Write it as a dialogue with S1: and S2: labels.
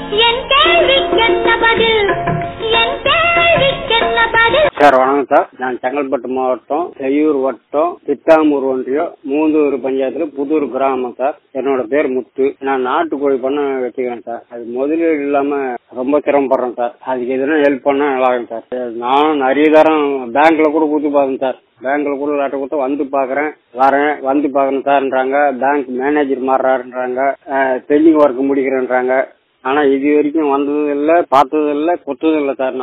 S1: என் கேள்விக்கென்ன பதில் என் கேள்விக்கென்ன பதில்
S2: சார் வணக்கம் சார் நான் செங்கல்பட்டு மாவட்டம் செய்யூர் வட்டம் திட்டாமூர் ஒன்றியம் மூந்தூர் பஞ்சாயத்துல புதூர் கிராமம் சார் என்னோட பேர் முத்து நான் நாட்டுக்கோழி பண்ண வச்சுக்கிறேன் சார் அது முதலீடு இல்லாம ரொம்ப சிரமப்படுறேன் சார் அதுக்கு எதுனா ஹெல்ப் பண்ணா நல்லா இருக்கும் சார் நான் நிறைய தரம் பேங்க்ல கூட கொடுத்து பார்த்தேன் சார் பேங்க்ல கூட லெட்டர் கொடுத்து வந்து பாக்குறேன் வரேன் வந்து பாக்குறேன் சார்ன்றாங்க பேங்க் மேனேஜர் மாறுறாருன்றாங்க பெண்டிங் ஒர்க் முடிக்கிறேன்றாங்க ஆனா இது வரைக்கும் வந்ததும் இல்ல பார்த்ததும் இல்ல கொத்ததும் இல்ல சார்